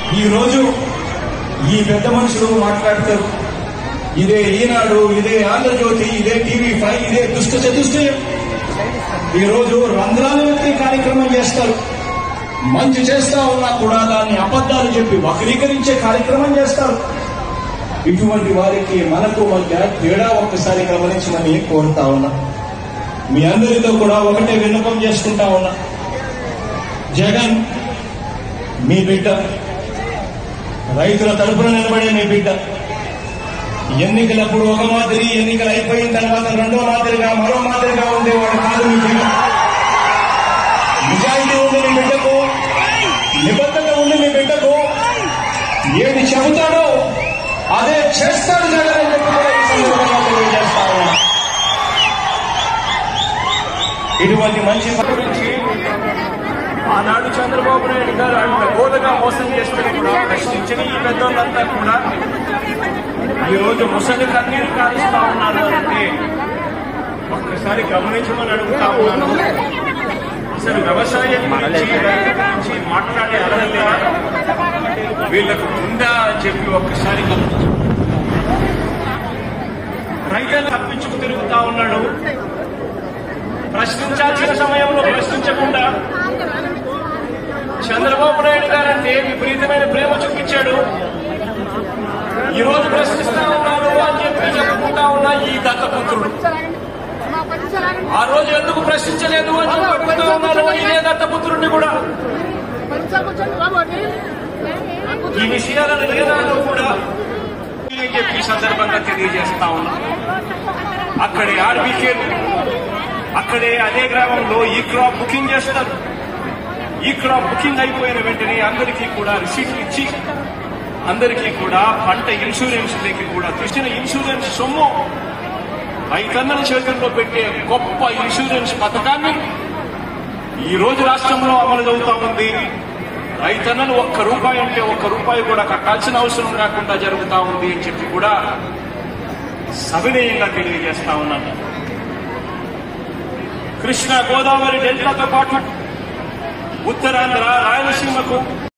ఈ రోజు ఈ పెద్ద మనుషులు మాట్లాడతారు ఇదే ఈనాడు ఇదే ఆంధ్రజ్యోతి ఇదే టీవీ ఫైవ్ ఇదే దుష్ట చతుష్టయం ఈ రోజు రంధ్రాలు వ్యక్తి కార్యక్రమం చేస్తారు మంచి చేస్తా ఉన్నా కూడా దాన్ని అబద్ధాలు చెప్పి వక్రీకరించే కార్యక్రమం చేస్తారు ఇటువంటి వారికి మనకు మధ్య తేడా ఒక్కసారి గమనించమని కోరుతా ఉన్నా మీ అందరితో కూడా ఒకటే విన్నపం చేసుకుంటా ఉన్నా జగన్ మీ బిడ్డ రైతుల తరపున నిలబడే మీ బిడ్డ ఎన్నికలప్పుడు ఒక మాదిరి ఎన్నికలు అయిపోయిన తర్వాత రెండో మాదిరిగా మరో మాదిరిగా ఉండేవాడు కాదు మీ జగన్ నిజాయితీ ఉంది మీ బిడ్డకు నిబద్ధత ఉంది మీ బిడ్డకు ఏది చెబుతాడో అదే చేస్తాడు జగన్ అని చెప్పి కూడా ఈ సందర్భంగా తెలియజేస్తా ఉన్నా ఇటువంటి మంచి గురించి ఆనాడు చంద్రబాబు నాయుడు గారు అంత గోదగా మోసం చేస్తే కూడా ప్రశ్నించిన ఈ పెద్దోళ్ళంతా కూడా ఈ రోజు ముసలి కన్నీరు కారుస్తా ఉన్నారు అంటే ఒక్కసారి గమనించమని అడుగుతా ఉన్నాను అసలు వ్యవసాయం గురించి రైతు గురించి మాట్లాడే అర్హత వీళ్ళకు ఉందా అని చెప్పి ఒక్కసారి గమనించు రైతులు తప్పించుకు తిరుగుతా ఉన్నాడు ప్రశ్నించాల్సిన సమయంలో ప్రశ్నించకుండా చంద్రబాబు నాయుడు గారంటే విపరీతమైన ప్రేమ చూపించాడు ఈ రోజు ప్రశ్నిస్తా ఉన్నాడు అని చెప్పి చెప్పుకుంటా ఉన్నా ఈ దత్తపుత్రుడు ఆ రోజు ఎందుకు ప్రశ్నించలేదు అని చెప్పి అడుగుతా ఉన్నాను ఇదే దత్తపుత్రుడిని కూడా ఈ విషయాలను ఏనాడు కూడా అని చెప్పి ఈ సందర్భంగా తెలియజేస్తా ఉన్నా అక్కడే ఆర్బీకే అక్కడే అదే గ్రామంలో ఈ క్రాప్ బుకింగ్ చేస్తారు ఈ క్రాప్ బుకింగ్ అయిపోయిన వెంటనే అందరికీ కూడా రిసీట్లు ఇచ్చి అందరికీ కూడా పంట ఇన్సూరెన్స్ లేకి కూడా తెచ్చిన ఇన్సూరెన్స్ సొమ్ము రైతన్నల చేతుల్లో పెట్టే గొప్ప ఇన్సూరెన్స్ పథకాన్ని ఈ రోజు రాష్ట్రంలో అమలు జరుగుతా ఉంది రైతన్నలు ఒక్క రూపాయి అంటే ఒక్క రూపాయి కూడా కట్టాల్సిన అవసరం రాకుండా జరుగుతా ఉంది అని చెప్పి కూడా సవినయంగా తెలియజేస్తా ఉన్నాను కృష్ణా గోదావరి డెల్టాతో పాటు ఉత్తరాంధ్ర రాయలసీమకు